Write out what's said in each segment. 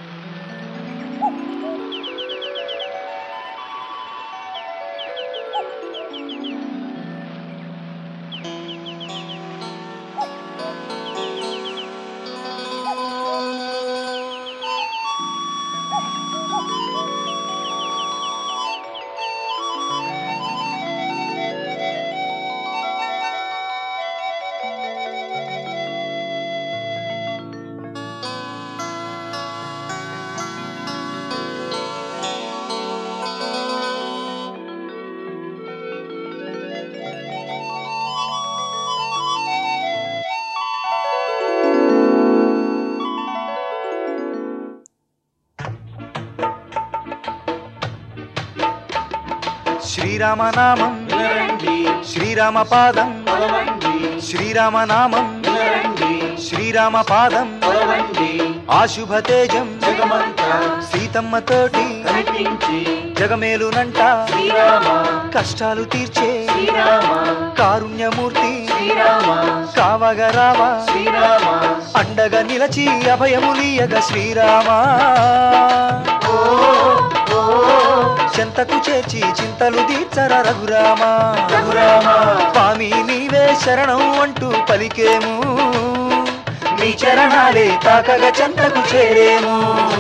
శ్రీరామనామం శ్రీరామ పాదం శ్రీరామనామం శ్రీరామ పాదం ఆశుభ తేజం సీతమ్మ తోటి కనిపించి జగమేలునంట శ్రీరామ కష్టాలు తీర్చే శ్రీరామ కారుణ్యమూర్తి శ్రీరామ కావగరావా శ్రీరామ అండగా నిలచి అభయములీయగ శ్రీరామ చెంతకు చేర్చి చింతలు తీర్చర రఘురామ రఘురామ స్వామి నీవే శరణం అంటూ పలికేము నీ చరణాలే తాకగ చెంతకు చేరేము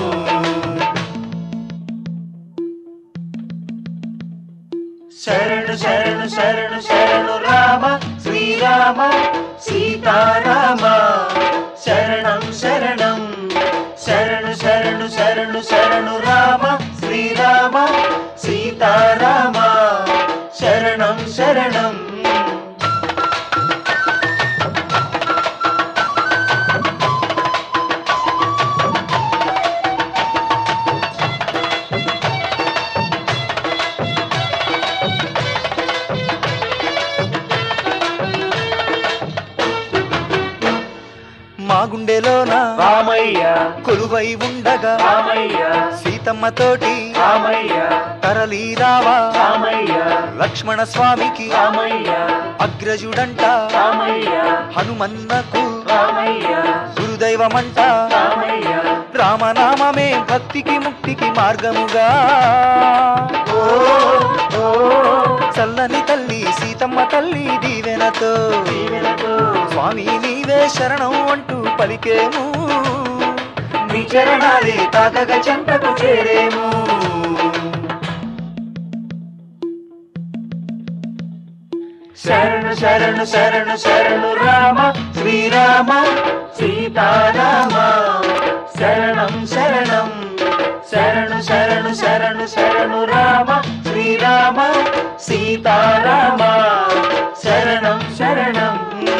శరణు శరణు శరణు శరణు రామ శ్రీరామ సీతారామ శరణం శరణం శరణు శరణు శరణు శరణు రామ శ్రీరామ సీతారామ శరణం శరణం మా గుండెలోన రామయ్య కొలువై ఉండగా రామయ్య సీతమ్మ తోటి రామయ్య తరలి రావా రామయ్య లక్ష్మణ స్వామికి రామయ్య అగ్రజుడంట రామయ్య హనుమన్నకు రామయ్య గురుదైవమంట రామయ్య రామనామమే భక్తికి ముక్తికి మార్గముగా చల్లని తల్లి సీతమ్మ తల్లి దీవెనతో దీవెనతో స్వామి నీవే శరణం అంటూ పలికేము నీ చరణాలే తాకగ చెంతకు చేరేము శరణు శరణు శరణు శరణు రామ శ్రీరామ సీతారామ శరణం శరణం శరణు శరణు శరణు శరణు రామ శ్రీరామ సీతారామ శరణం శరణం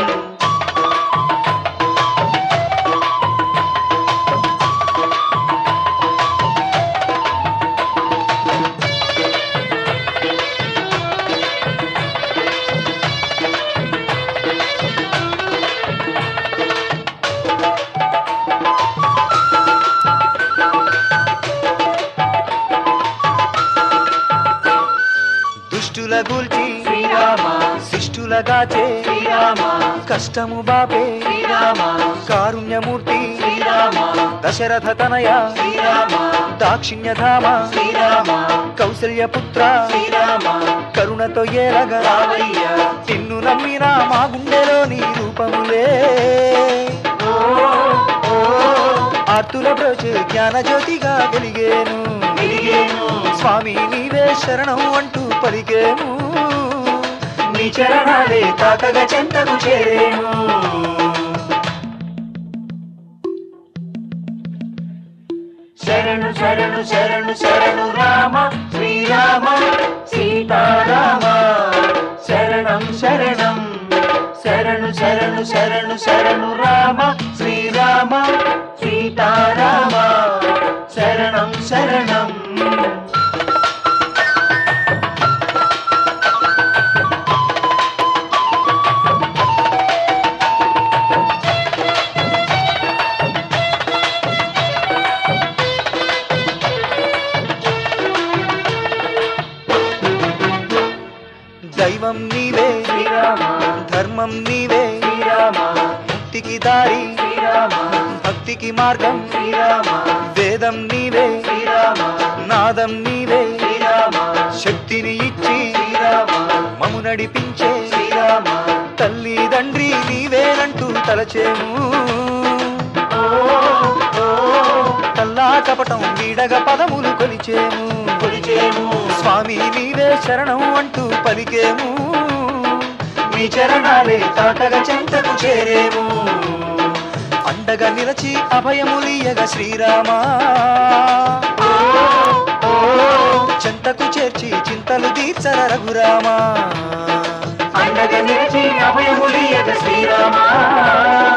దుష్టుల గూల్చి శ్రీరామ శిష్టుల గాచే శ్రీరామ కష్టము బాపే శ్రీరామ కారుణ్యమూర్తి శ్రీరామ దశరథ తనయ శ్రీరామ దాక్షిణ్యధామ శ్రీరామ కౌసల్యపుత్ర శ్రీరామ కరుణతో ఏలగా రావయ్య నిన్ను నమ్మిన మా గుండెలో నీ రూపములే ఓ ఓ ఆర్తుల బ్రోచే జ్ఞాన జ్యోతిగా వెలిగేను వెలిగేను స్వామి నీవే శరణం అంటూ పలికేము నీ చరణాలే తాకగ చెంతకు చేరేను శరణు శరణు శరణు శరణు రామ శ్రీరామ సీతారామ శరణం శరణం శరణు శరణు శరణు శరణు రామ శ్రీరామ సీతారామ శరణం శరణం దైవం నీవే శ్రీరామ ధర్మం నీవే శ్రీరామ ముక్తికి దారి శ్రీరామ భక్తికి మార్గం శ్రీరామ వేదం నీవే శ్రీరామ నాదం నీవే శ్రీరామ శక్తిని ఇచ్చి శ్రీరామ మము నడిపించే శ్రీరామ తల్లి తండ్రి నీవేనంటూ తలచేము ఓ ఓ కల్లా కపటం వీడగ పదములు కొలిచేము కొలిచేము స్వామి నీవే శరణం అంటూ పలికేము మీ చరణాలే తాటగా చెంతకు చేరేము అండగా నిలచి అభయములియగ శ్రీరామా ఓ ఓ చెంతకు చేర్చి చింతలు తీర్చర రఘురామా అండగా నిలిచి అభయములియక శ్రీరామ